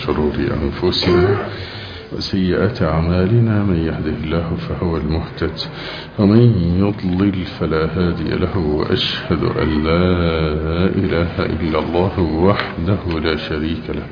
شرور أنفسنا وسيئات أعمالنا من يهده الله فهو المهتد ومن يضلل فلا هادي له وأشهد أن لا إله إلا الله وحده لا شريك له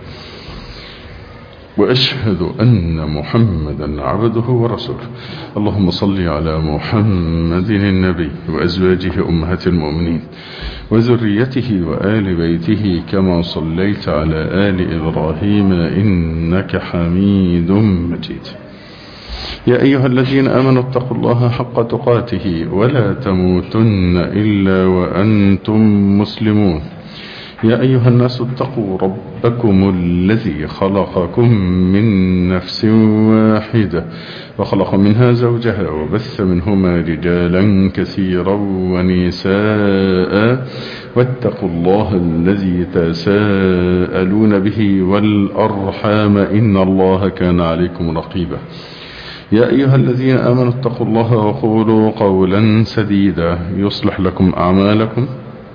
وأشهد أن محمدا عبده ورسوله اللهم صل على محمد النبي وأزواجه أمهات المؤمنين وذريته وآل بيته كما صليت على آل إبراهيم إنك حميد مجيد يا أيها الذين آمنوا اتقوا الله حق تقاته ولا تموتن إلا وأنتم مسلمون يا أيها الناس اتقوا ربكم الذي خلقكم من نفس واحدة وخلق منها زوجها وبث منهما رجالا كثيرا ونساء واتقوا الله الذي تساءلون به والأرحام إن الله كان عليكم رقيبا يا أيها الذين آمنوا اتقوا الله وقولوا قولا سديدا يصلح لكم أعمالكم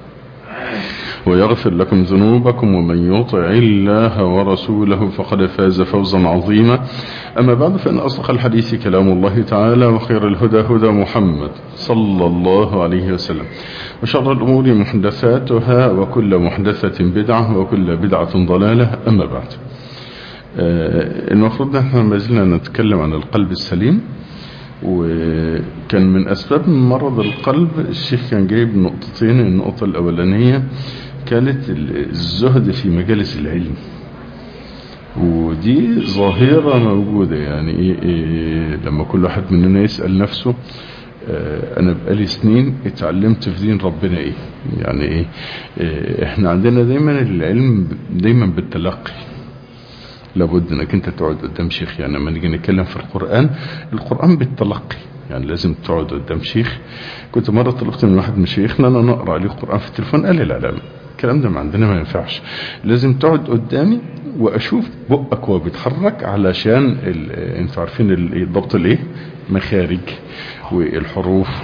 ويغفر لكم ذنوبكم ومن يطع الله ورسوله فقد فاز فوزا عظيما أما بعد فإن أصدق الحديث كلام الله تعالى وخير الهدى هدى محمد صلى الله عليه وسلم وشر الأمور محدثاتها وكل محدثة بدعة وكل بدعة ضلالة أما بعد المفروض نحن ما زلنا نتكلم عن القلب السليم وكان من أسباب مرض القلب الشيخ كان جايب نقطتين النقطة الأولانية كانت الزهد في مجالس العلم ودي ظاهرة موجودة يعني إيه إيه لما كل واحد مننا يسأل نفسه اه أنا بقالي سنين اتعلمت في دين ربنا إيه يعني إيه, إيه إحنا عندنا دايما العلم دايما بالتلقي لابد انك انت تقعد قدام شيخ يعني لما نيجي نتكلم في القرآن القرآن بالتلقي يعني لازم تقعد قدام شيخ كنت مرة طلبت من واحد من شيخنا انا نقرأ عليه القرآن في التليفون قال لي لا لا الكلام ده ما عندنا ما ينفعش لازم تقعد قدامي واشوف بقك وهو بيتحرك علشان انتوا عارفين الضبط الايه مخارج والحروف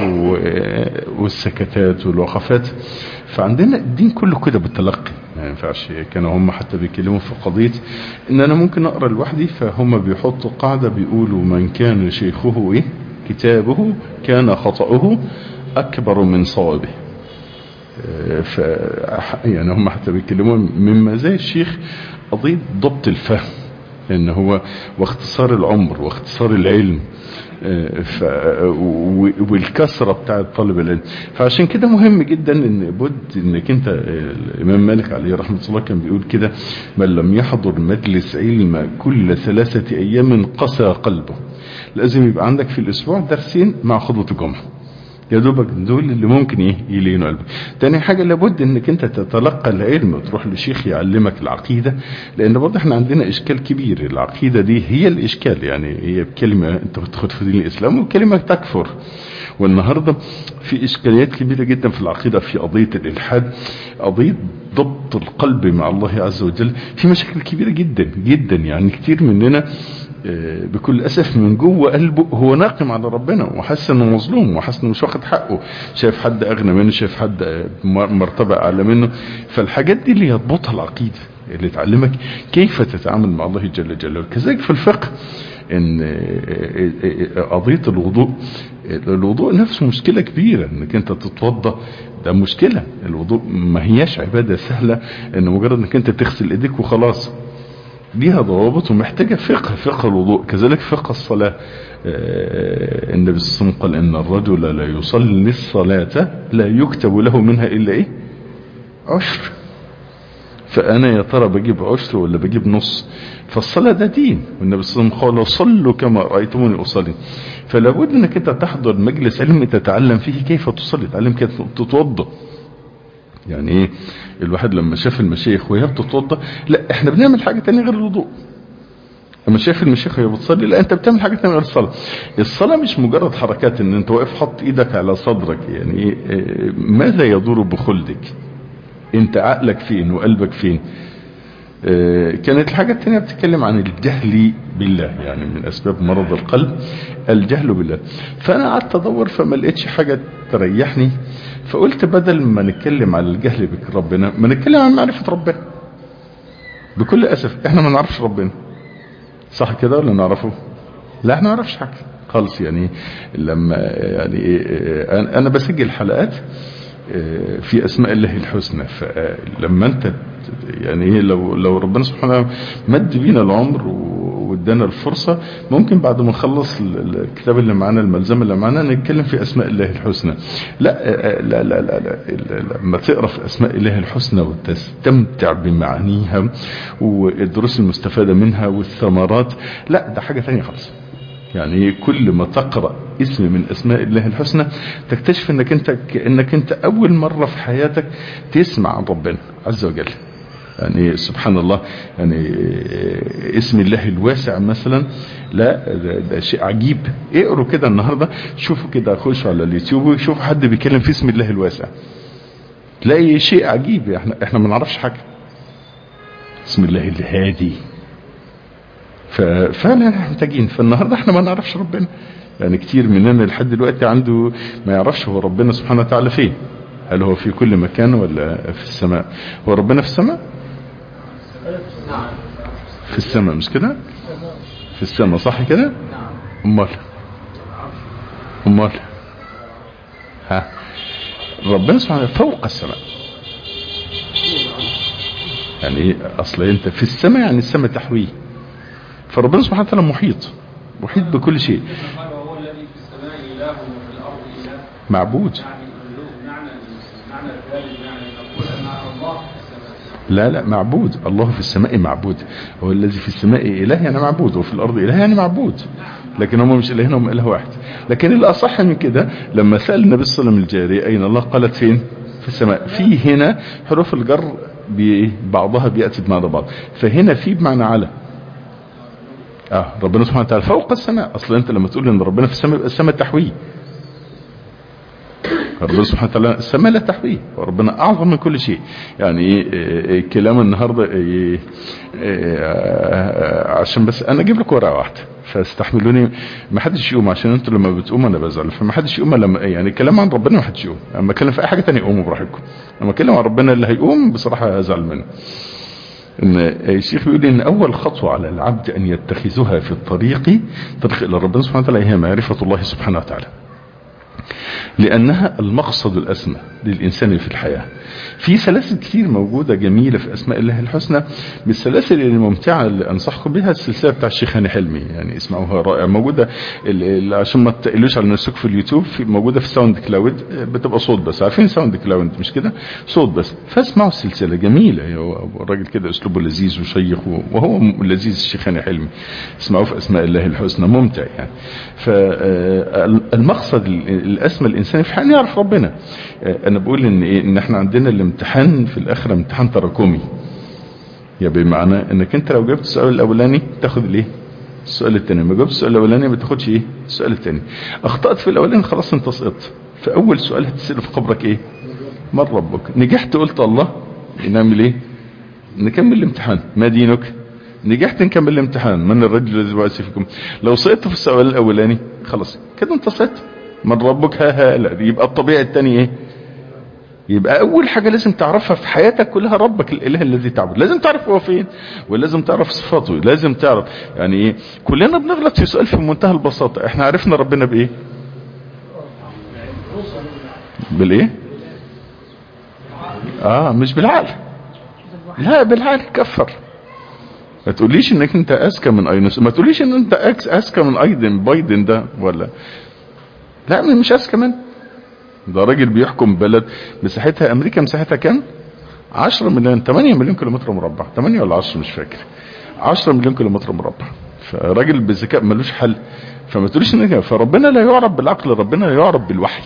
والسكتات والوقفات فعندنا الدين كله كده بالتلقي ما ينفعش كانوا هم حتى بيتكلموا في قضية ان انا ممكن اقرا لوحدي فهم بيحطوا قاعدة بيقولوا من كان شيخه ايه كتابه كان خطأه اكبر من صوابه ف يعني هم حتى بيتكلموا من مزايا الشيخ قضية ضبط الفهم ان هو واختصار العمر واختصار العلم ف... والكسرة بتاعة طالب العلم فعشان كده مهم جدا ان بد انك انت الامام مالك عليه رحمة الله كان بيقول كده من لم يحضر مجلس علم كل ثلاثة ايام قسى قلبه لازم يبقى عندك في الاسبوع درسين مع خطبة الجمعة يا دوبك دول اللي ممكن ايه يلينوا قلبك تاني حاجة لابد انك انت تتلقى العلم وتروح لشيخ يعلمك العقيدة لان برضه احنا عندنا اشكال كبير العقيدة دي هي الاشكال يعني هي كلمة انت بتاخد في دين الاسلام وكلمة تكفر والنهاردة في اشكاليات كبيرة جدا في العقيدة في قضية الالحاد قضية ضبط القلب مع الله عز وجل في مشاكل كبيرة جدا جدا يعني كتير مننا بكل أسف من جوه قلبه هو ناقم على ربنا وحاسس انه مظلوم وحاسس انه مش واخد حقه شايف حد اغنى منه شايف حد مرتبة اعلى منه فالحاجات دي اللي يضبطها العقيدة اللي تعلمك كيف تتعامل مع الله جل جلاله كذلك في الفقه ان قضية الوضوء الوضوء نفسه مشكلة كبيرة انك انت تتوضى ده مشكلة الوضوء ما هياش عبادة سهلة ان مجرد انك انت تغسل ايديك وخلاص ليها ضوابط ومحتاجة فقه فقه الوضوء كذلك فقه الصلاة النبي صلى الله عليه وسلم قال ان الرجل لا يصلي الصلاة لا يكتب له منها الا ايه عشر فانا يا ترى بجيب عشر ولا بجيب نص فالصلاة ده دين والنبي صلى الله عليه وسلم قال صلوا كما رأيتموني أصلي فلا بد انك انت تحضر مجلس علم تتعلم فيه كيف تصلي تعلم كيف تتوضا يعني ايه الواحد لما شاف المشايخ وهي بتتوضا لا احنا بنعمل حاجة تانية غير الوضوء لما شاف المشايخ وهي بتصلي لا انت بتعمل حاجة تانية غير الصلاة الصلاة مش مجرد حركات ان انت واقف حط ايدك على صدرك يعني إيه ماذا يدور بخلدك انت عقلك فين وقلبك فين كانت الحاجة التانية بتتكلم عن الجهل بالله يعني من أسباب مرض القلب الجهل بالله فأنا قعدت أدور فما لقيتش حاجة تريحني فقلت بدل ما نتكلم على الجهل بربنا ما نتكلم عن معرفة ربنا بكل اسف احنا ما نعرفش ربنا صح كده ولا نعرفه لا احنا ما نعرفش حاجه خالص يعني لما يعني انا بسجل حلقات في اسماء الله الحسنى فلما انت يعني لو لو ربنا سبحانه مد بينا العمر وادانا الفرصة ممكن بعد ما نخلص الكتاب اللي معانا الملزمة اللي معانا نتكلم في اسماء الله الحسنى لا لا لا لا, لا لما تقرا في اسماء الله الحسنى وتستمتع بمعانيها والدروس المستفادة منها والثمرات لا ده حاجة ثانيه خالص يعني كل ما تقرأ اسم من اسماء الله الحسنى تكتشف انك انت كأنك انت اول مرة في حياتك تسمع عن ربنا عز وجل يعني سبحان الله يعني اسم الله الواسع مثلا لا ده, ده شيء عجيب اقروا كده النهاردة شوفوا كده خشوا على اليوتيوب وشوفوا حد بيتكلم في اسم الله الواسع تلاقي شيء عجيب احنا احنا ما نعرفش حاجة اسم الله الهادي ففعلا احنا محتاجين فالنهارده احنا ما نعرفش ربنا يعني كتير مننا لحد دلوقتي عنده ما يعرفش هو ربنا سبحانه وتعالى فين هل هو في كل مكان ولا في السماء هو ربنا في السماء في السماء مش كده في السماء صح كده امال امال ها ربنا سبحانه فوق السماء يعني ايه اصل انت في السماء يعني السماء تحويه فربنا سبحانه وتعالى محيط محيط بكل شيء هو الذي في السماء إله وفي الأرض إله معبود يعني معنى معنى الثالث يعني نقول أن الله في السماء لا لا معبود الله في السماء معبود هو الذي في السماء إله يعني معبود وفي الأرض إله يعني معبود لكن هم مش إلهين هم إله واحد لكن الأصح من كده لما سأل النبي صلى الله عليه وسلم الجارية أين الله قالت فين في السماء في هنا حروف الجر بعضها بيأتي بمعنى بعض فهنا في بمعنى على اه ربنا سبحانه وتعالى فوق السماء اصلا انت لما تقول ان ربنا في السماء يبقى السماء تحويه ربنا سبحانه وتعالى السماء لا تحويه وربنا اعظم من كل شيء يعني إيه كلام النهارده إيه إيه عشان بس انا اجيب لك ورقه واحده فاستحملوني ما حدش يقوم عشان انتوا لما بتقوموا انا بزعل فما حدش يقوم لما يعني الكلام عن ربنا ما حدش يقوم اما اتكلم في اي حاجه ثانيه قوموا براحتكم لما اتكلم عن ربنا اللي هيقوم بصراحه ازعل منه ان الشيخ بيقول ان اول خطوة على العبد ان يتخذها في الطريق طريق الى ربنا سبحانه وتعالى هي معرفة الله سبحانه وتعالى لانها المقصد الاسمى للانسان في الحياة في سلاسل كتير موجودة جميلة في اسماء الله الحسنى من السلاسل الممتعة اللي انصحكم بها السلسلة بتاع الشيخ هاني حلمي يعني اسمعوها رائع موجودة عشان ما تقلوش على نفسكم في اليوتيوب في موجودة في ساوند كلاود بتبقى صوت بس عارفين ساوند كلاود مش كده صوت بس فاسمعوا السلسلة جميلة هو الراجل كده اسلوبه لذيذ وشيق وهو لذيذ الشيخ هاني حلمي اسمعوه في اسماء الله الحسنى ممتع يعني فالمقصد الاسمى الانسان في الحياة يعرف ربنا انا بقول ان ايه ان احنا عندنا الامتحان في الاخرة امتحان تراكمي يا بمعنى انك انت لو جبت السؤال الاولاني تاخد الايه السؤال الثاني ما جبت السؤال الاولاني ما تاخدش ايه السؤال الثاني اخطأت في الاولاني خلاص انت سقطت فاول سؤال هتسأله في قبرك ايه من ربك نجحت قلت الله نعمل ايه نكمل الامتحان ما دينك نجحت نكمل الامتحان من الرجل الذي بعث فيكم لو سقطت في السؤال الاولاني خلاص كده انت سقطت من ربك ها ها لا يبقى الطبيعي الثاني ايه يبقى اول حاجة لازم تعرفها في حياتك كلها ربك الاله الذي تعبد لازم تعرف هو فين ولازم تعرف صفاته لازم تعرف يعني ايه كلنا بنغلط في سؤال في منتهى البساطة احنا عرفنا ربنا بايه بالايه اه مش بالعقل لا بالعقل كفر ما تقوليش انك انت اذكى من اينوس ما تقوليش ان انت اذكى من ايدن بايدن ده ولا لا مش اذكى منه ده راجل بيحكم بلد مساحتها امريكا مساحتها كام 10 مليون 8 مليون كيلومتر مربع 8 ولا 10 مش فاكر 10 مليون كيلومتر مربع فراجل بذكاء ملوش حل فما تقوليش ان فربنا لا يعرف بالعقل ربنا لا يعرف بالوحي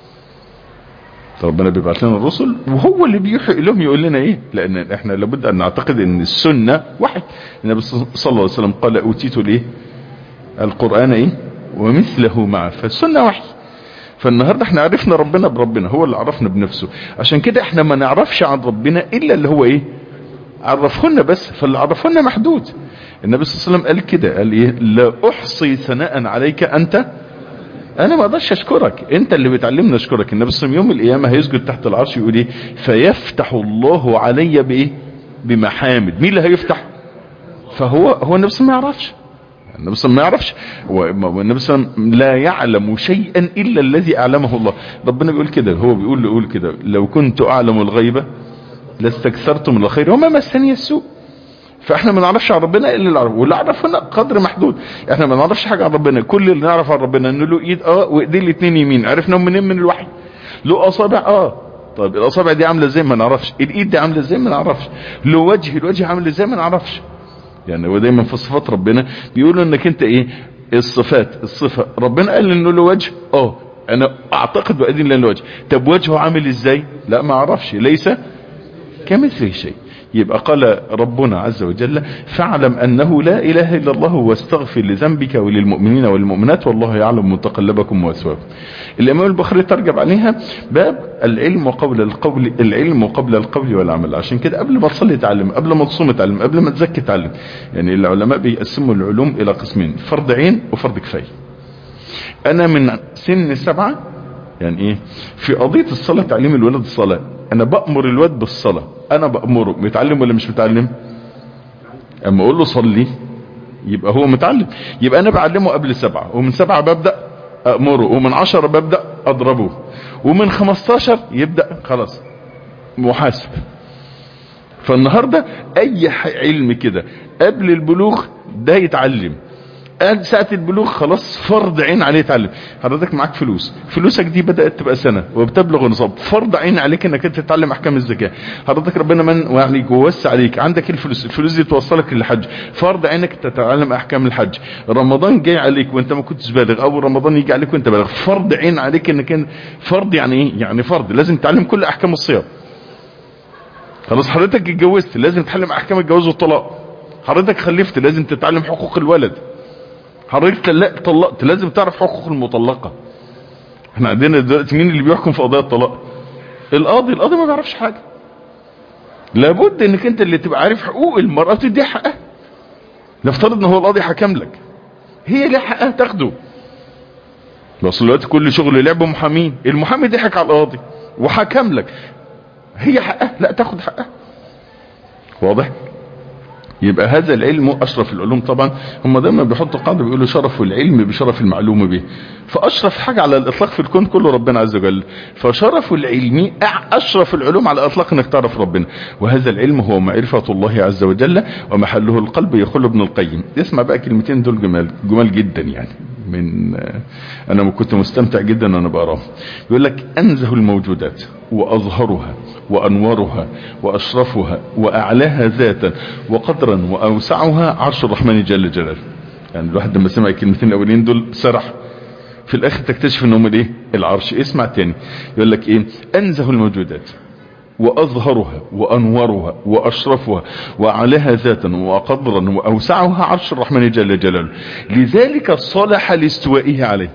ربنا بيبعت لنا الرسل وهو اللي بيوحي لهم يقول لنا ايه لان احنا لابد ان نعتقد ان السنة وحي النبي صلى الله عليه وسلم قال اوتيت الايه القرآن ايه ومثله معه فالسنة وحي فالنهاردة احنا عرفنا ربنا بربنا هو اللي عرفنا بنفسه عشان كده احنا ما نعرفش عن ربنا الا اللي هو ايه عرفهن بس فاللي عرفهن محدود النبي صلى الله عليه وسلم قال كده قال ايه لا احصي ثناء عليك انت انا ما اقدرش اشكرك انت اللي بتعلمنا اشكرك النبي صلى الله عليه وسلم يوم القيامه هيسجد تحت العرش يقول ايه فيفتح الله علي بايه بمحامد مين اللي هيفتح فهو هو نفسه ما يعرفش النبي صلى الله عليه وسلم ما يعرفش والنبي صلى الله عليه وسلم لا يعلم شيئا الا الذي اعلمه الله ربنا بيقول كده هو بيقول يقول كده لو كنت اعلم الغيبه لاستكثرت من الخير وما مسني السوء فاحنا ما نعرفش عن ربنا الا اللي عرفه واللي عرف هنا قدر محدود احنا ما نعرفش حاجه عن ربنا كل اللي نعرف عن ربنا انه له ايد اه وايديه الاثنين يمين عرفناهم منين من الوحي له اصابع اه طيب الاصابع دي عامله ازاي ما نعرفش الايد دي عامله ازاي ما نعرفش له وجه الوجه عامل ازاي ما نعرفش يعني هو دايما في صفات ربنا بيقولوا انك انت ايه الصفات الصفه ربنا قال انه له وجه اه انا اعتقد بأذن له وجه طب وجهه عامل ازاي لا ما اعرفش ليس كمثله شيء يبقى قال ربنا عز وجل فاعلم أنه لا إله إلا الله واستغفر لذنبك وللمؤمنين والمؤمنات والله يعلم متقلبكم وأثوابكم الإمام البخاري ترجم عليها باب العلم وقبل القول العلم وقبل القول والعمل عشان كده قبل ما تصلي تعلم قبل ما تصوم تعلم قبل ما تزكي تعلم يعني العلماء بيقسموا العلوم إلى قسمين فرض عين وفرض كفاية أنا من سن سبعة يعني ايه في قضية الصلاة تعليم الولد الصلاة انا بأمر الولد بالصلاة انا بأمره متعلم ولا مش متعلم اما اقول له صلي يبقى هو متعلم يبقى انا بعلمه قبل سبعة ومن سبعة ببدأ أأمره ومن عشرة ببدأ أضربه ومن خمستاشر يبدأ خلاص محاسب فالنهاردة أي علم كده قبل البلوغ ده يتعلم قال ساعة البلوغ خلاص فرض عين عليه يتعلم حضرتك معاك فلوس فلوسك دي بدأت تبقى سنة وبتبلغ نصاب فرض عين عليك انك انت تتعلم احكام الزكاة حضرتك ربنا من عليك ووسع عليك عندك الفلوس الفلوس دي توصلك للحج فرض عينك تتعلم احكام الحج رمضان جاي عليك وانت ما كنتش بالغ او رمضان يجي عليك وانت بالغ فرض عين عليك انك انت فرض يعني ايه يعني فرض لازم تتعلم كل احكام الصيام خلاص حضرتك اتجوزت لازم تتعلم احكام الجواز والطلاق حضرتك خلفت لازم تتعلم حقوق الولد حضرتك طلقت لازم تعرف حقوق المطلقة احنا عندنا دلوقتي مين اللي بيحكم في قضايا الطلاق القاضي القاضي ما بيعرفش حاجة لابد انك انت اللي تبقى عارف حقوق المرأة تدي حقها نفترض ان هو القاضي حكم لك هي ليه حقها تاخده بس دلوقتي كل شغل لعب محامين المحامي ضحك على القاضي وحكم لك هي حقها لا تاخد حقها واضح يبقى هذا العلم اشرف العلوم طبعا هم دايما بيحطوا قاعده بيقولوا شرف العلم بشرف المعلوم به فاشرف حاجه على الاطلاق في الكون كله ربنا عز وجل فشرف العلم اشرف العلوم على الاطلاق انك تعرف ربنا وهذا العلم هو معرفه الله عز وجل ومحله القلب يقول ابن القيم اسمع بقى كلمتين دول جمال جمال جدا يعني من انا كنت مستمتع جدا وانا بقراه يقول لك انزه الموجودات واظهرها وانورها واشرفها واعلاها ذاتا وقدرا واوسعها عرش الرحمن جل جلاله يعني الواحد لما سمع الكلمتين الاولين دول سرح في الاخر تكتشف انهم الايه العرش اسمع تاني يقول لك ايه انزه الموجودات واظهرها وانورها واشرفها واعلاها ذاتا وقدرا واوسعها عرش الرحمن جل جلاله لذلك صلح لاستوائه عليه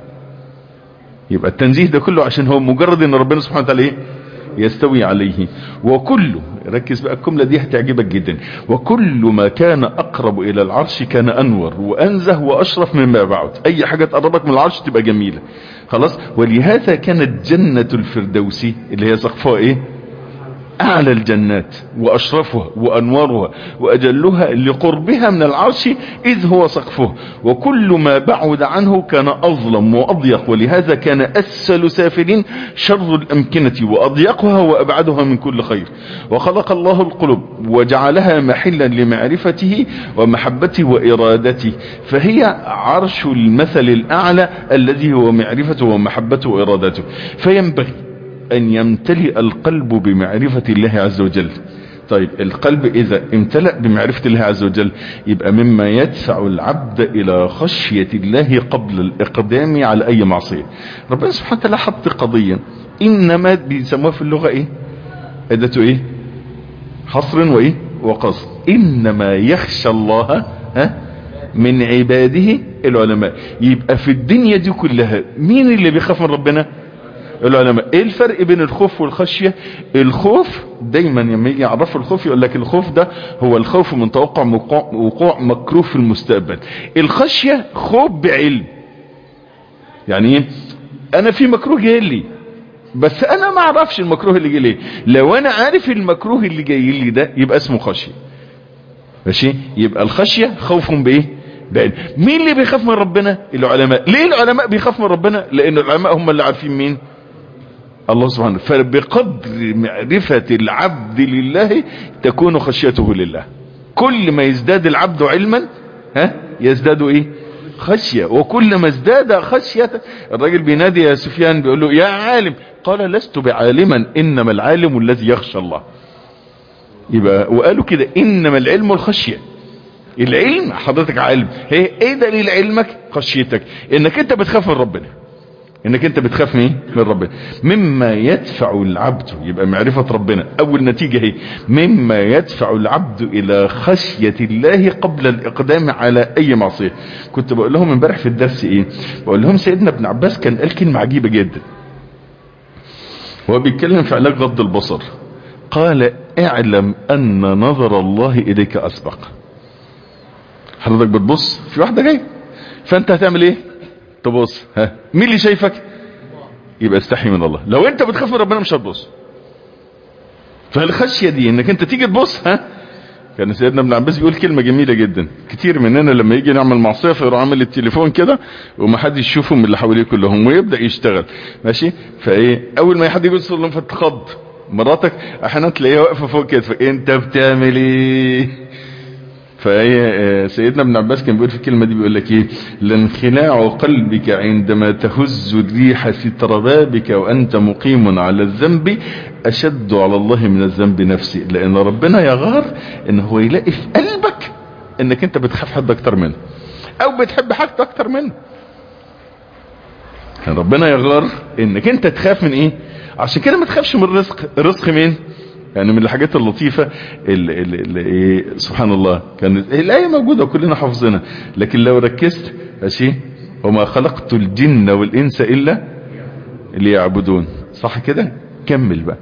يبقى التنزيه ده كله عشان هو مجرد ان ربنا سبحانه وتعالى ايه يستوي عليه وكل ركز بقى الجمله دي هتعجبك جدا وكل ما كان اقرب الى العرش كان انور وانزه واشرف مما بعد اي حاجه تقربك من العرش تبقى جميله خلاص ولهذا كانت جنه الفردوس اللي هي سقفها ايه اعلى الجنات واشرفها وانوارها واجلها لقربها من العرش اذ هو سقفه وكل ما بعد عنه كان اظلم واضيق ولهذا كان اسفل سافلين شر الامكنة واضيقها وابعدها من كل خير وخلق الله القلوب وجعلها محلا لمعرفته ومحبته وارادته فهي عرش المثل الاعلى الذي هو معرفته ومحبته وارادته فينبغي ان يمتلئ القلب بمعرفة الله عز وجل طيب القلب اذا امتلأ بمعرفة الله عز وجل يبقى مما يدفع العبد الى خشية الله قبل الاقدام على اي معصية ربنا سبحانه وتعالى حط قضية انما بيسموها في اللغة ايه ادته ايه حصر وايه وقصر انما يخشى الله ها من عباده العلماء يبقى في الدنيا دي كلها مين اللي بيخاف من ربنا العلماء ايه الفرق بين الخوف والخشية الخوف دايما لما يجي يعرفوا الخوف يقول لك الخوف ده هو الخوف من توقع وقوع مكروه في المستقبل الخشية خوف بعلم يعني ايه انا في مكروه جاي لي بس انا ما اعرفش المكروه اللي جاي لي لو انا عارف المكروه اللي جاي لي ده يبقى اسمه خشية ماشي يبقى الخشية خوف بايه بعلم مين اللي بيخاف من ربنا العلماء ليه العلماء بيخاف من ربنا لان العلماء هم اللي عارفين مين الله سبحانه فبقدر معرفة العبد لله تكون خشيته لله كل ما يزداد العبد علما ها يزداد ايه خشية وكل ما ازداد خشية الراجل بينادي يا سفيان بيقول له يا عالم قال لست بعالما انما العالم الذي يخشى الله يبقى وقالوا كده انما العلم الخشية العلم حضرتك علم هي ايه دليل علمك خشيتك انك انت بتخاف من ربنا انك انت بتخاف من ايه من ربنا مما يدفع العبد يبقى معرفة ربنا اول نتيجة هي مما يدفع العبد الى خشية الله قبل الاقدام على اي معصية كنت بقول لهم امبارح في الدرس ايه بقول لهم سيدنا ابن عباس كان قال كلمة عجيبة جدا وهو بيتكلم في علاج غض البصر قال اعلم ان نظر الله اليك اسبق حضرتك بتبص في واحدة جاية فانت هتعمل ايه تبص ها مين اللي شايفك يبقى استحي من الله لو انت بتخاف من ربنا مش هتبص فالخشية دي انك انت تيجي تبص ها كان سيدنا ابن عباس بيقول كلمة جميلة جدا كتير مننا لما يجي نعمل معصية فيروح عامل التليفون كده ومحدش يشوفه من اللي حواليه كلهم ويبدأ يشتغل ماشي فايه اول ما حد يبص لهم فتخض مراتك احيانا تلاقيها واقفة فوق كده انت بتعمل ايه فهي سيدنا ابن عباس كان بيقول في الكلمة دي بيقول لك ايه لانخلاع قلبك عندما تهز الريح ستر بابك وانت مقيم على الذنب اشد على الله من الذنب نفسي لان ربنا يغار ان هو يلاقي في قلبك انك انت بتخاف حد اكتر منه او بتحب حد اكتر منه كان ربنا يغار انك انت تخاف من ايه عشان كده ما تخافش من الرزق الرزق مين يعني من الحاجات اللطيفة اللي اللي اللي إيه سبحان الله كانت الآية موجودة وكلنا حافظينها لكن لو ركزت ماشي وما خلقت الجن والإنس إلا ليعبدون صح كده كمل بقى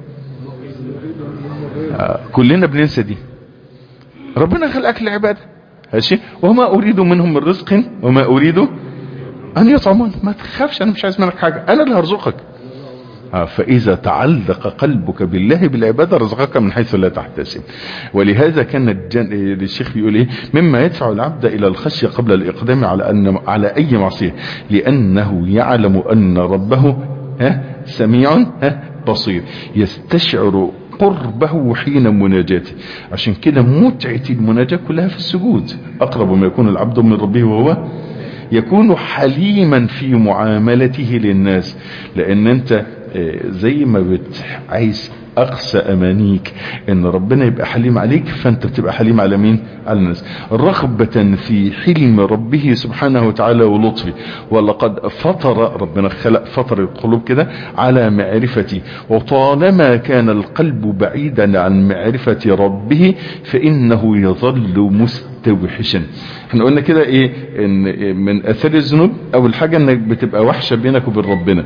آه كلنا بننسى دي ربنا خلقك لعبادة ماشي وما أريد منهم من رزق وما أريد أن يطعمون ما تخافش أنا مش عايز منك حاجة أنا اللي هرزقك فإذا تعلق قلبك بالله بالعبادة رزقك من حيث لا تحتسب ولهذا كان الجن... الشيخ بيقول ايه مما يدفع العبد إلى الخشية قبل الإقدام على أن على أي معصية لأنه يعلم أن ربه ها سميع ها بصير يستشعر قربه حين مناجاته عشان كده متعة المناجاة كلها في السجود أقرب ما يكون العبد من ربه وهو يكون حليما في معاملته للناس لأن أنت زي ما بت عايز اقصى امانيك ان ربنا يبقى حليم عليك فانت بتبقى حليم على مين على الناس رغبة في حلم ربه سبحانه وتعالى ولطفه ولقد فطر ربنا خلق فطر القلوب كده على معرفتي وطالما كان القلب بعيدا عن معرفة ربه فانه يظل مستوحشا احنا قلنا كده ايه ان من اثار الذنوب اول حاجة انك بتبقى وحشة بينك وبين ربنا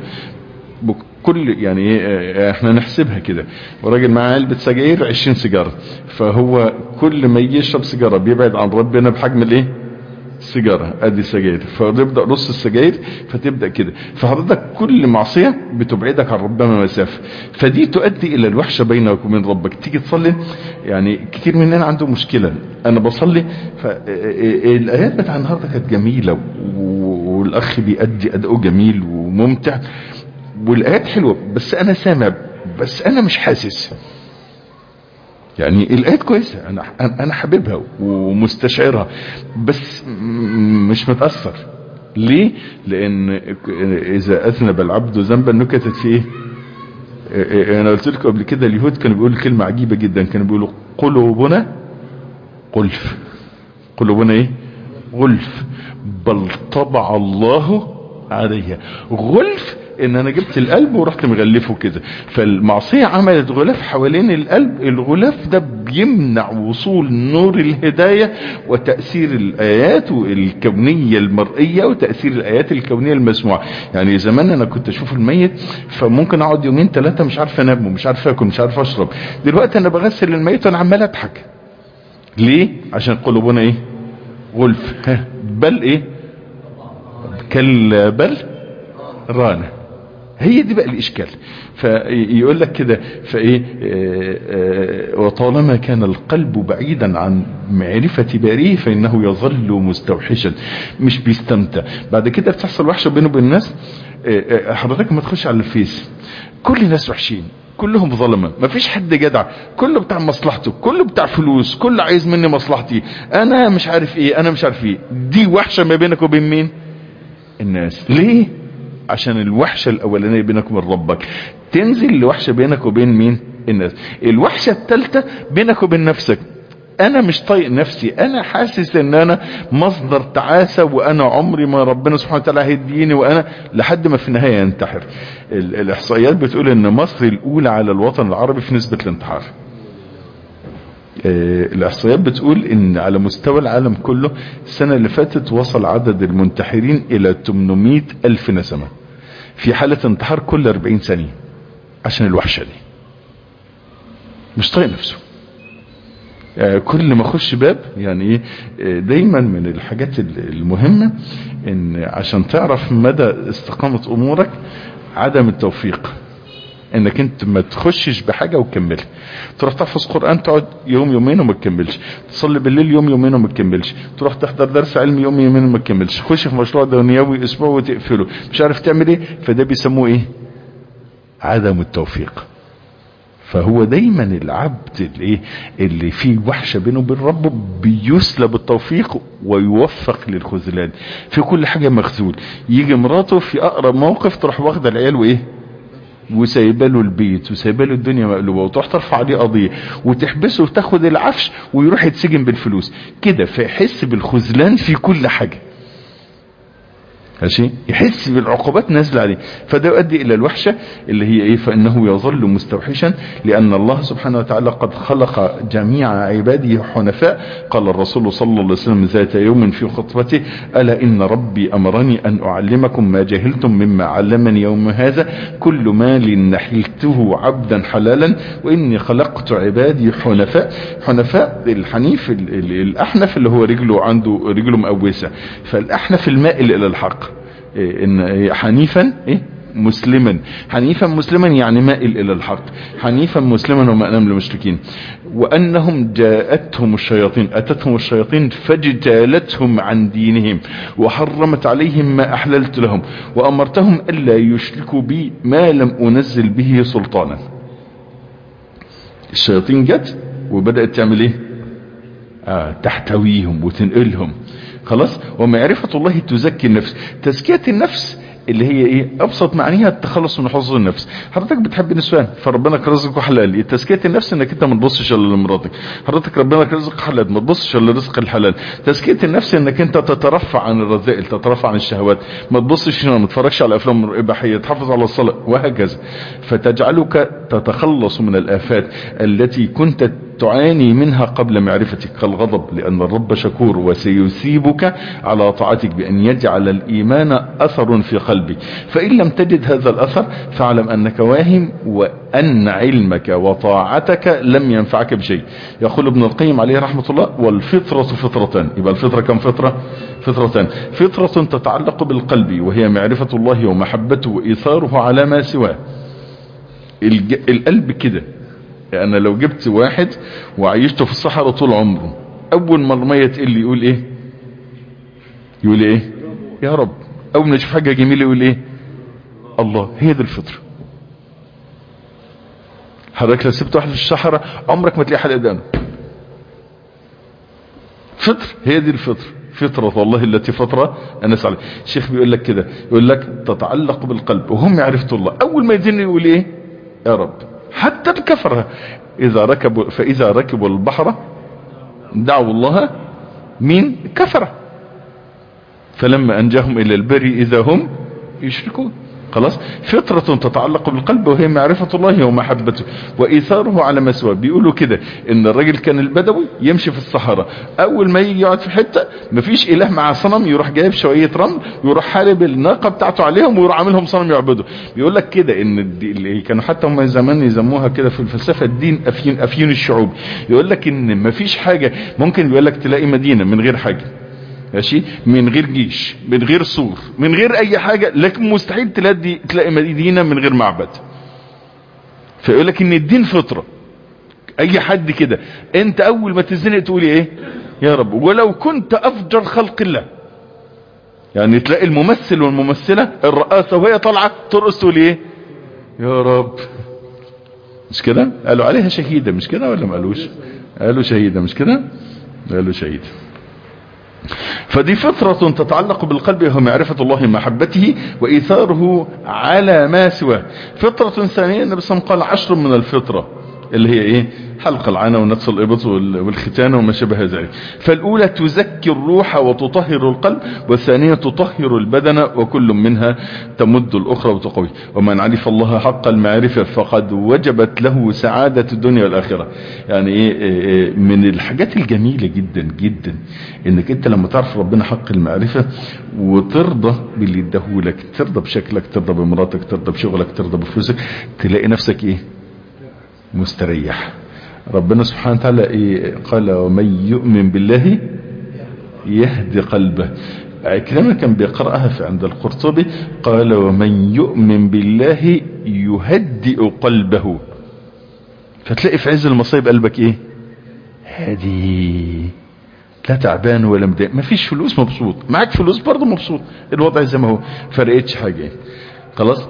كل يعني ايه احنا نحسبها كده وراجل معاه علبة سجاير 20 سيجارة فهو كل ما يجي يشرب سيجارة بيبعد عن ربنا بحجم الايه سيجارة ادي سجاير فيبدأ نص السجاير فتبدأ كده فحضرتك كل معصية بتبعدك عن ربنا مسافة فدي تؤدي الى الوحشة بينك وبين ربك تيجي تصلي يعني كتير مننا عنده مشكلة انا بصلي فالايات بتاع النهاردة كانت جميلة والاخ بيأدي اداؤه جميل وممتع والايات حلوة بس انا سامع بس انا مش حاسس يعني الايات كويسة انا انا حاببها ومستشعرها بس مش متأثر ليه لان اذا اذنب العبد ذنبا نكتت فيه ايه انا قلت لكم قبل كده اليهود كانوا بيقولوا كلمة عجيبة جدا كانوا بيقولوا قلوبنا قلف قلوبنا ايه غلف بل طبع الله عليها غلف ان انا جبت القلب ورحت مغلفه كده فالمعصية عملت غلاف حوالين القلب الغلاف ده بيمنع وصول نور الهداية وتأثير الايات الكونية المرئية وتأثير الايات الكونية المسموعة يعني زمان انا كنت اشوف الميت فممكن اقعد يومين ثلاثة مش عارف انام ومش عارف اكل مش عارف اشرب دلوقتي انا بغسل الميت وانا عمال اضحك ليه عشان قلوبنا ايه غلف بل ايه كلا بل رانه هي دي بقى الاشكال فيقول لك كده فايه آه، آه، وطالما كان القلب بعيدا عن معرفة باريه فانه يظل مستوحشا مش بيستمتع بعد كده بتحصل وحشة بينه وبين الناس آه، آه، حضرتك ما تخش على الفيس كل الناس وحشين كلهم ظلمة مفيش حد جدع كله بتاع مصلحته كله بتاع فلوس كله عايز مني مصلحتي انا مش عارف ايه انا مش عارف ايه دي وحشة ما بينك وبين مين الناس ليه عشان الوحشة الاولانية بينك وبين ربك تنزل لوحشة بينك وبين مين الناس الوحشة الثالثة بينك وبين نفسك انا مش طايق نفسي انا حاسس ان انا مصدر تعاسة وانا عمري ما ربنا سبحانه وتعالى هيديني وانا لحد ما في النهاية ينتحر ال- الاحصائيات بتقول ان مصر الاولى على الوطن العربي في نسبة الانتحار آه، الاحصائيات بتقول ان على مستوى العالم كله السنة اللي فاتت وصل عدد المنتحرين الى 800 الف نسمة في حالة انتحار كل 40 ثانية عشان الوحشة دي مش طايق نفسه آه، كل ما اخش باب يعني ايه آه، دايما من الحاجات ال- المهمة ان عشان تعرف مدى استقامة امورك عدم التوفيق انك انت ما تخشش بحاجة وتكملها تروح تحفظ قرآن تقعد يوم يومين وما تكملش تصلي بالليل يوم يومين وما تكملش تروح تحضر درس علم يوم يومين وما تكملش تخش في مشروع دنيوي اسبوع وتقفله مش عارف تعمل ايه فده بيسموه ايه عدم التوفيق فهو دايما العبد الايه اللي فيه وحشه بينه وبين ربه بيسلب التوفيق ويوفق للخذلان في كل حاجه مخذول يجي مراته في اقرب موقف تروح واخده العيال وايه وسايبه له البيت وسايبه له الدنيا مقلوبه وتروح ترفع عليه قضيه وتحبسه وتاخد العفش ويروح يتسجن بالفلوس كده فيحس بالخذلان في كل حاجه ماشي يحس بالعقوبات نازله عليه فده يؤدي الى الوحشه اللي هي ايه فانه يظل مستوحشا لان الله سبحانه وتعالى قد خلق جميع عباده حنفاء قال الرسول صلى الله عليه وسلم ذات يوم في خطبته الا ان ربي امرني ان اعلمكم ما جهلتم مما علمني يوم هذا كل مال نحلته عبدا حلالا واني خلقت عبادي حنفاء حنفاء الحنيف ال- ال- الاحنف اللي هو رجله عنده رجله مقوسه فالاحنف المائل الى الحق إيه ان إيه حنيفا ايه مسلما حنيفا مسلما يعني مائل الى الحق حنيفا مسلما وما انام للمشركين وانهم جاءتهم الشياطين اتتهم الشياطين فاجتالتهم عن دينهم وحرمت عليهم ما احللت لهم وامرتهم الا يشركوا بي ما لم انزل به سلطانا الشياطين جت وبدأت تعمل ايه آه تحتويهم وتنقلهم خلاص ومعرفة الله تزكي النفس تزكية النفس اللي هي ايه ابسط معانيها التخلص من حظوظ النفس حضرتك بتحب نسوان فربنا رزقك حلال تزكية النفس انك انت ما تبصش الا لمراتك حضرتك ربنا رزقك حلال ما تبصش الا لرزق الحلال تزكية النفس انك انت تترفع عن الرذائل تترفع عن الشهوات ما تبصش ما تتفرجش على افلام اباحيه تحافظ على الصلاه وهكذا فتجعلك تتخلص من الافات التي كنت تعاني منها قبل معرفتك كالغضب لأن الرب شكور وسيثيبك على طاعتك بأن يجعل الإيمان أثر في قلبك فإن لم تجد هذا الأثر فاعلم أنك واهم وأن علمك وطاعتك لم ينفعك بشيء يقول ابن القيم عليه رحمة الله والفطرة فطرتان يبقى الفطرة كم فطرة فطرتان فطرة تتعلق بالقلب وهي معرفة الله ومحبته وإيثاره على ما سواه الج... القلب كده يعني لو جبت واحد وعيشته في الصحراء طول عمره اول ما الميه تقل يقول ايه يقول ايه يا رب اول ما يشوف حاجه جميله يقول ايه الله هي دي الفطره حضرتك لو سبت واحد في الصحراء عمرك ما تلاقي حد قدامه فطر هي دي الفطر فطرة والله التي فطرة الناس عليها الشيخ بيقول لك كده يقول لك تتعلق بالقلب وهم يعرفوا الله اول ما يدين يقول ايه يا رب حتى الكفرة إذا ركبوا فإذا ركبوا البحر دعوا الله مين كفرة فلما أنجاهم إلى البر إذا هم يشركون خلاص فطرة تتعلق بالقلب وهي معرفة الله ومحبته وإيثاره على ما سواه بيقولوا كده إن الراجل كان البدوي يمشي في الصحراء أول ما يجي يقعد في حتة مفيش إله مع صنم يروح جايب شوية رمل ويروح حارب الناقة بتاعته عليهم ويروح عاملهم صنم يعبده بيقول لك كده إن الدي- اللي كانوا حتى هم زمان يسموها كده في الفلسفة الدين أفيون أفيون الشعوب يقول لك إن مفيش حاجة ممكن يقول لك تلاقي مدينة من غير حاجة ماشي من غير جيش من غير سور من غير اي حاجة لكن مستحيل تلاقي تلاقي مدينة من غير معبد فيقول لك ان الدين فطرة اي حد كده انت اول ما تزنق تقولي ايه يا رب ولو كنت افجر خلق الله يعني تلاقي الممثل والممثلة الرئاسة وهي طالعة ترقص تقول ايه يا رب مش كده قالوا عليها شهيدة مش كده ولا ما قالوش قالوا شهيدة مش كده قالوا شهيدة فدي فطرة تتعلق بالقلب وهو معرفة الله محبته وإيثاره على ما سواه فطرة ثانية النبي صلى الله عليه وسلم قال عشر من الفطرة اللي هي ايه حلق العانة ونقص الإبط والختانة وما شابه ذلك فالأولى تزكي الروح وتطهر القلب والثانية تطهر البدن وكل منها تمد الأخرى وتقوي ومن عرف الله حق المعرفة فقد وجبت له سعادة الدنيا والآخرة يعني إيه, إيه من الحاجات الجميلة جدا جدا انك انت لما تعرف ربنا حق المعرفة وترضى باللي اداهولك ترضى بشكلك ترضى بمراتك ترضى بشغلك ترضى بفلوسك تلاقي نفسك ايه مستريح ربنا سبحانه وتعالى إيه قال ومن يؤمن بالله يهدي قلبه كلامنا كان بيقرأها في عند القرطبي قال ومن يؤمن بالله يهدئ قلبه فتلاقي في عز المصايب قلبك ايه هادي لا تعبان ولا مضايق مفيش فلوس مبسوط معاك فلوس برضه مبسوط الوضع زي ما هو فرقتش حاجه خلاص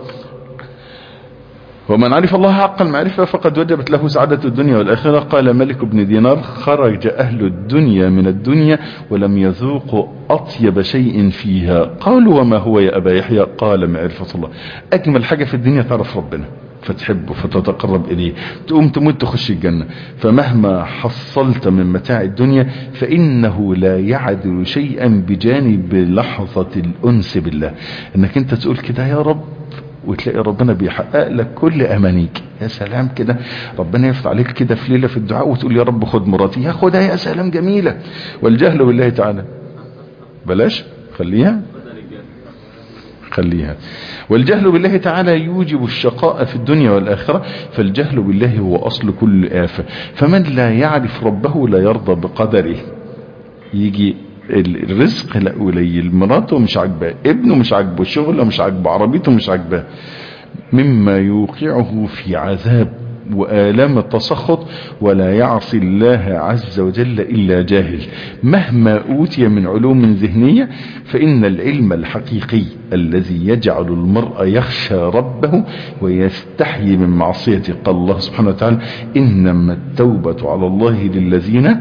ومن عرف الله حق المعرفة فقد وجبت له سعادة الدنيا والآخرة قال ملك بن دينار خرج أهل الدنيا من الدنيا ولم يذوقوا أطيب شيء فيها قالوا وما هو يا أبا يحيى قال معرفة الله أجمل حاجة في الدنيا تعرف ربنا فتحبه فتتقرب إليه تقوم تموت تخش الجنة فمهما حصلت من متاع الدنيا فإنه لا يعدل شيئا بجانب لحظة الأنس بالله انك انت تقول كده يا رب وتلاقي ربنا بيحقق لك كل امانيك يا سلام كده ربنا يفتح عليك كده في ليله في الدعاء وتقول يا رب خد مراتي ياخدها يا سلام جميله والجهل بالله تعالى بلاش خليها خليها والجهل بالله تعالى يوجب الشقاء في الدنيا والآخرة فالجهل بالله هو أصل كل آفة فمن لا يعرف ربه لا يرضى بقدره يجي الرزق لا قليل مراته مش عاجباه ابنه مش عاجبه شغله مش عاجبه عربيته مش عاجباه مما يوقعه في عذاب وآلام التسخط ولا يعصي الله عز وجل إلا جاهل مهما أوتي من علوم ذهنية فإن العلم الحقيقي الذي يجعل المرء يخشى ربه ويستحيي من معصيته قال الله سبحانه وتعالى إنما التوبة على الله للذين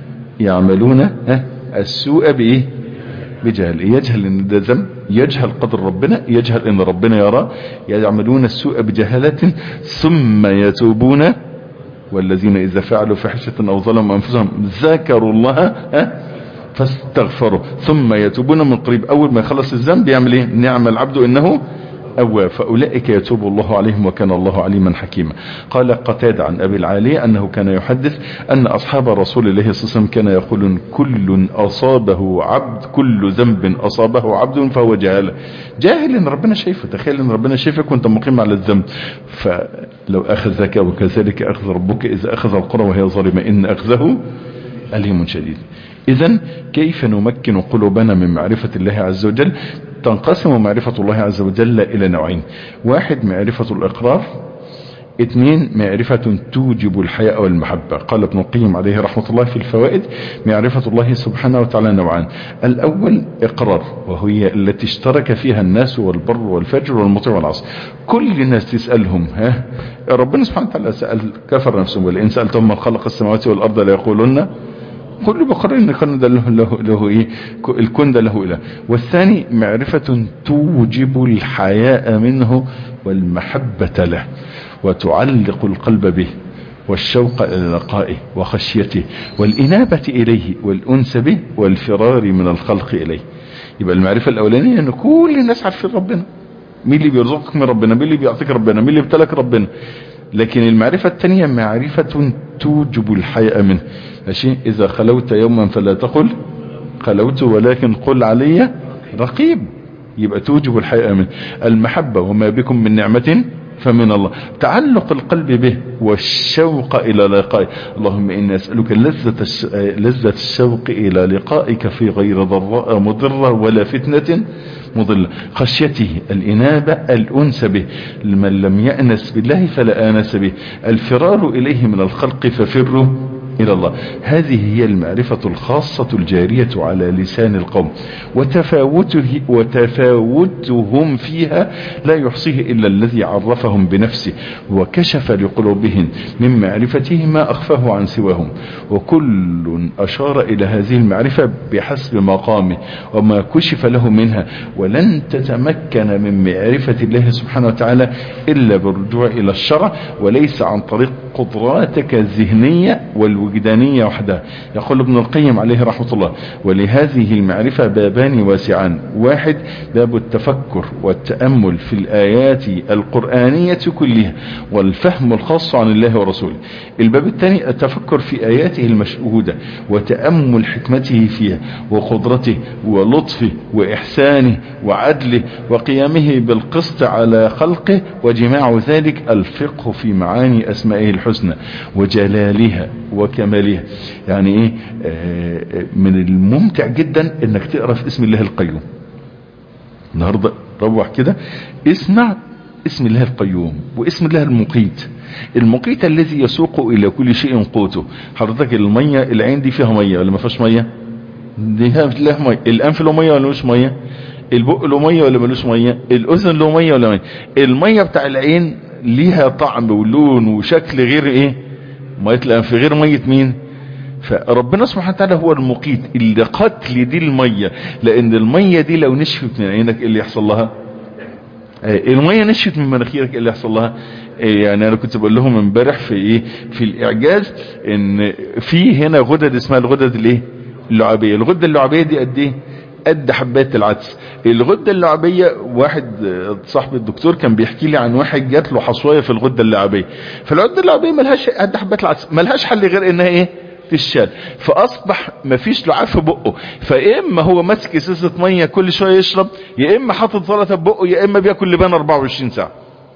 يعملون السوء بإيه بجهل يجهل ان ده ذنب يجهل قدر ربنا يجهل ان ربنا يرى يعملون السوء بجهالة ثم يتوبون والذين اذا فعلوا فحشة او ظلموا انفسهم ذكروا الله فاستغفروا ثم يتوبون من قريب اول ما يخلص الذنب يعمل ايه نعم العبد انه أواب فأولئك يتوب الله عليهم وكان الله عليما حكيما قال قتاد عن أبي العالية أنه كان يحدث أن أصحاب رسول الله صلى الله عليه وسلم كان يقولون كل أصابه عبد كل ذنب أصابه عبد فهو جاهل جاهل إن ربنا شايفه تخيل إن ربنا شايفك وأنت مقيم على الذنب فلو أخذك وكذلك أخذ ربك إذا أخذ القرى وهي ظالمة إن أخذه أليم شديد إذا كيف نمكن قلوبنا من معرفة الله عز وجل تنقسم معرفة الله عز وجل إلى نوعين واحد معرفة الإقرار اثنين معرفة توجب الحياء والمحبة قال ابن القيم عليه رحمة الله في الفوائد معرفة الله سبحانه وتعالى نوعان الأول إقرار وهي التي اشترك فيها الناس والبر والفجر والمطيع والعصر كل الناس تسألهم ها ربنا سبحانه وتعالى سأل كفر نفسهم ولئن سألتهم من خلق السماوات والأرض ليقولن كل بقرر ان الكون ده له, له, له ايه الكون ده له اله والثاني معرفة توجب الحياء منه والمحبة له وتعلق القلب به والشوق الى لقائه وخشيته والانابة اليه والانس به والفرار من الخلق اليه يبقى المعرفة الاولانية ان كل الناس عارفين ربنا مين اللي بيرزقك من ربنا مين اللي بيعطيك ربنا مين اللي بيبتلك ربنا لكن المعرفة الثانية معرفة توجب الحياء منه ماشي إذا خلوت يوما فلا تقل خلوت ولكن قل علي رقيب يبقى توجب الحياء منه المحبة وما بكم من نعمة فمن الله تعلق القلب به والشوق إلى لقائه اللهم إني أسألك لذة, الش... لذة الشوق إلى لقائك في غير ضراء مضرة ولا فتنة مضلة خشيته الإنابة الأنس به من لم يأنس بالله فلا آنس به الفرار إليه من الخلق ففروا إلى الله هذه هي المعرفة الخاصة الجارية على لسان القوم وتفاوته وتفاوتهم فيها لا يحصيه إلا الذي عرفهم بنفسه وكشف لقلوبهم من معرفته ما أخفاه عن سواهم وكل أشار إلى هذه المعرفة بحسب مقامه وما كشف له منها ولن تتمكن من معرفة الله سبحانه وتعالى إلا بالرجوع إلى الشرع وليس عن طريق قدراتك الذهنية والوجدانية وحدها يقول ابن القيم عليه رحمة الله ولهذه المعرفة بابان واسعان واحد باب التفكر والتأمل في الآيات القرآنية كلها والفهم الخاص عن الله ورسوله الباب الثاني التفكر في آياته المشهودة وتأمل حكمته فيها وقدرته ولطفه وإحسانه وعدله وقيامه بالقسط على خلقه وجماع ذلك الفقه في معاني أسمائه الحسنى وجلالها وكمالها يعني ايه آه من الممتع جدا انك تقرأ في اسم الله القيوم النهاردة روح كده اسمع اسم الله القيوم واسم الله المقيت المقيت الذي يسوق الى كل شيء قوته حضرتك المية العين دي فيها مية ولا ما فيهاش مية دي فيها مية الانف له مية ولا مش مية البق له مية ولا ملوش مية الاذن له مية ولا مية المية بتاع العين ليها طعم ولون وشكل غير ايه مية الانف غير مية مين فربنا سبحانه وتعالى هو المقيت اللي قتل دي المية لان المية دي لو نشفت من عينك ايه اللي يحصل لها المية نشفت من مناخيرك ايه اللي يحصل لها يعني انا كنت بقول لهم امبارح في ايه في الاعجاز ان في هنا غدد اسمها الغدد الايه اللعابية الغدة اللعابية دي قد ايه قد حبات العدس الغدة اللعابية واحد صاحب الدكتور كان بيحكي لي عن واحد جات له حصوية في الغدة اللعابية فالغدة اللعابية ملهاش قد حبات العدس ملهاش حل غير انها ايه تشال فاصبح مفيش لعاب في بقه فيا اما هو ماسك ازازه ميه كل شويه يشرب يا اما حاطط سلطه في بقه يا اما بياكل لبان 24 ساعه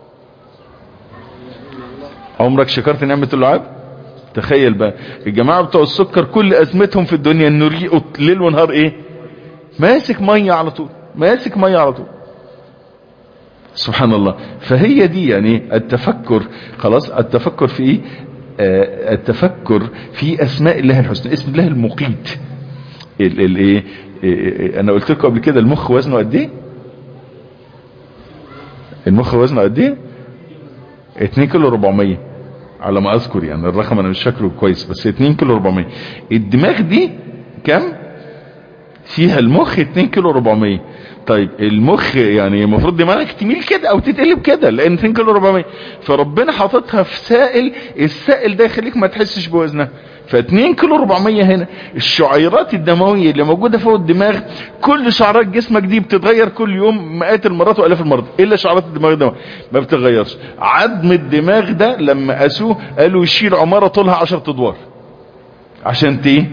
عمرك شكرت نعمه اللعاب تخيل بقى الجماعه بتوع السكر كل ازمتهم في الدنيا انه ريقه ليل ونهار ايه ماسك ميه على طول ماسك ميه على طول سبحان الله فهي دي يعني التفكر خلاص التفكر في ايه آه التفكر في اسماء الله الحسنى اسم الله المقيت الايه انا قلت لكم قبل كده المخ وزنه قد ايه المخ وزنه قد ايه 2 كيلو 400 على ما اذكر يعني الرقم انا مش فاكره كويس بس 2 كيلو 400 الدماغ دي كم فيها المخ 2 كيلو 400 طيب المخ يعني المفروض دماغك تميل كده او تتقلب كده لان 2 كيلو 400 فربنا حاططها في سائل السائل ده يخليك ما تحسش بوزنها ف 2 كيلو 400 هنا الشعيرات الدمويه اللي موجوده فوق الدماغ كل شعرات جسمك دي بتتغير كل يوم مئات المرات والاف المرات الا شعرات الدماغ الدمويه ما بتتغيرش عظم الدماغ ده لما قاسوه قالوا يشيل عماره طولها 10 ادوار عشان ايه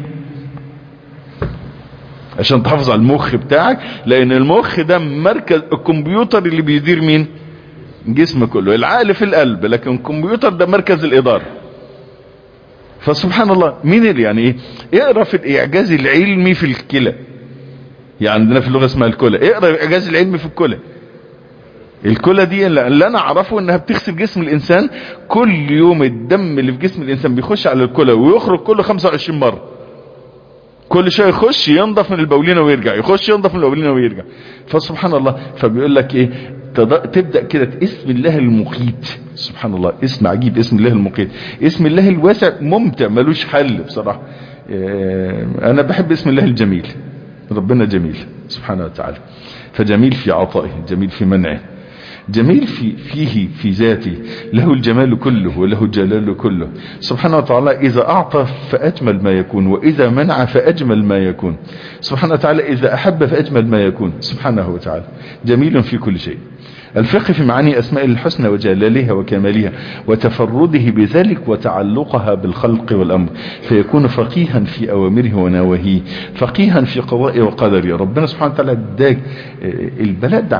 عشان تحافظ على المخ بتاعك لان المخ ده مركز الكمبيوتر اللي بيدير مين جسم كله العقل في القلب لكن الكمبيوتر ده مركز الاداره فسبحان الله مين اللي يعني ايه اقرا في الاعجاز العلمي في الكلى يعني عندنا في اللغه اسمها الكلى اقرا الاعجاز العلمي في الكلى الكلى دي اللي انا اعرفه انها بتغسل جسم الانسان كل يوم الدم اللي في جسم الانسان بيخش على الكلى ويخرج كل 25 مره كل شويه يخش ينضف من البولينه ويرجع يخش ينضف من البولينه ويرجع فسبحان الله فبيقول لك ايه تبدا كده اسم الله المقيت سبحان الله اسم عجيب اسم الله المقيت اسم الله الواسع ممتع ملوش حل بصراحه انا بحب اسم الله الجميل ربنا جميل سبحانه وتعالى فجميل في عطائه جميل في منعه جميل في فيه في ذاته له الجمال كله وله الجلال كله سبحانه وتعالى إذا أعطى فأجمل ما يكون وإذا منع فأجمل ما يكون سبحانه وتعالى إذا أحب فأجمل ما يكون سبحانه وتعالى جميل في كل شيء الفقه في معاني أسماء الحسنى وجلالها وكمالها وتفرده بذلك وتعلقها بالخلق والأمر فيكون فقيها في أوامره ونواهيه فقيها في قضاء وقدره ربنا سبحانه وتعالى اداك البلاء ده على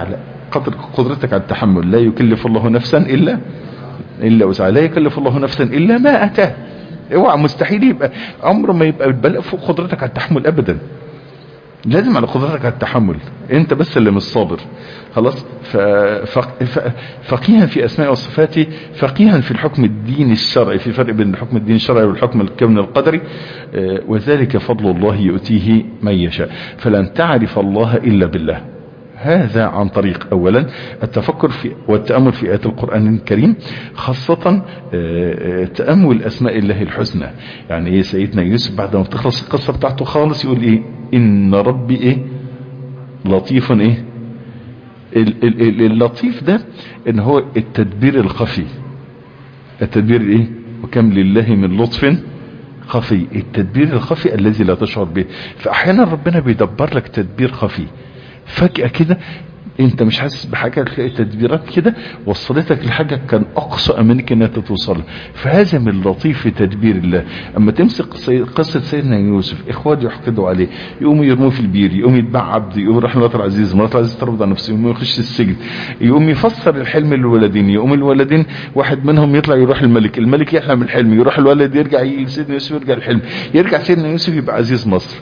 قدر قدرتك على التحمل لا يكلف الله نفسا الا الا وسعها لا يكلف الله نفسا الا ما اتاه اوعى مستحيل يبقى عمره ما يبقى البلاء فوق قدرتك على التحمل ابدا لازم على قدرتك على التحمل انت بس اللي مش صابر خلاص ف... ف... ف... فقيها في اسماء وصفاته فقيها في الحكم الديني الشرعي في فرق بين الحكم الديني الشرعي والحكم الكوني القدري آه، وذلك فضل الله يؤتيه من يشاء فلن تعرف الله الا بالله هذا عن طريق اولا التفكر في والتامل في ايات القران الكريم خاصه آه، آه، تامل اسماء الله الحسنى يعني ايه سيدنا يوسف بعد ما بتخلص القصه بتاعته خالص يقول ايه ان ربي ايه لطيف ايه ال- ال- ال- اللطيف ده ان هو التدبير الخفي التدبير ايه وكم لله من لطف خفي التدبير الخفي الذي لا تشعر به فاحيانا ربنا بيدبر لك تدبير خفي فجأة كده انت مش حاسس بحاجة تلاقي تدبيرات كده وصلتك لحاجة كان اقصى امانك انها توصل فهذا من لطيف تدبير الله اما تمسك قصة- قصة سيدنا يوسف اخواته يحقدوا عليه يقوموا يرموه في البير يقوم يتباع عبد يقوم يروح لمرات العزيز مرات العزيز تربط على نفسه يقوم يخش السجن يقوم يفسر الحلم للولدين يقوم الولدين واحد منهم يطلع يروح الملك الملك يحلم الحلم يروح الولد يرجع ي- سيدنا يوسف يرجع الحلم يرجع سيدنا يوسف يبقى عزيز مصر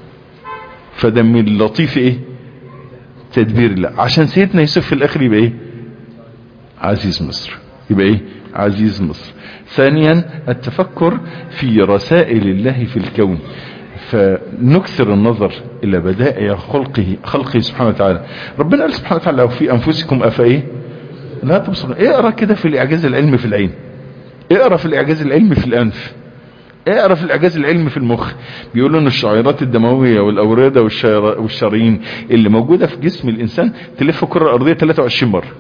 فده من اللطيف ايه تدبير الله عشان سيدنا يوسف في الاخر يبقى ايه عزيز مصر يبقى ايه عزيز مصر ثانيا التفكر في رسائل الله في الكون فنكثر النظر الى بدائع خلقه خلقه سبحانه وتعالى ربنا قال سبحانه وتعالى لو في انفسكم افا ايه لا تبصرون اقرا كده في الاعجاز العلمي في العين اقرا في الاعجاز العلمي في الانف اقرا في الاعجاز العلمي في المخ بيقولوا ان الشعيرات الدمويه والاورده والشير- والشرايين اللي موجوده في جسم الانسان تلف الكره الارضيه 23 مره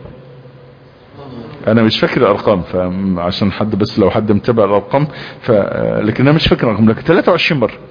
انا مش فاكر الارقام فعشان حد بس لو حد متابع الارقام ف... لكن انا مش فاكر الارقام لكن 23 مره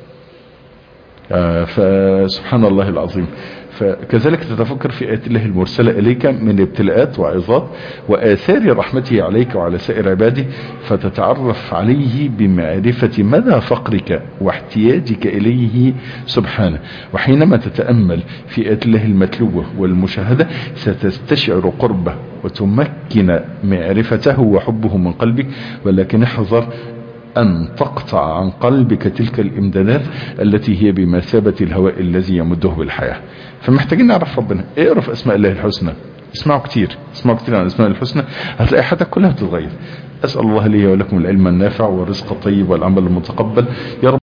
آه، فسبحان الله العظيم فكذلك تتفكر في آيات الله المرسلة إليك من ابتلاءات وعظات وآثار رحمته عليك وعلى سائر عباده فتتعرف عليه بمعرفة مدى فقرك واحتياجك إليه سبحانه وحينما تتأمل في آيات الله المتلوة والمشاهدة ستستشعر قربه وتمكن معرفته وحبه من قلبك ولكن احذر أن تقطع عن قلبك تلك الإمدادات التي هي بمثابة الهواء الذي يمده بالحياة فمحتاجين نعرف ربنا اقرا في أسماء الله الحسنى اسمعوا كتير اسمعوا كتير عن الأسماء الحسنى هتلاقي حياتك كلها بتتغير أسأل الله لي ولكم العلم النافع والرزق الطيب والعمل المتقبل يا رب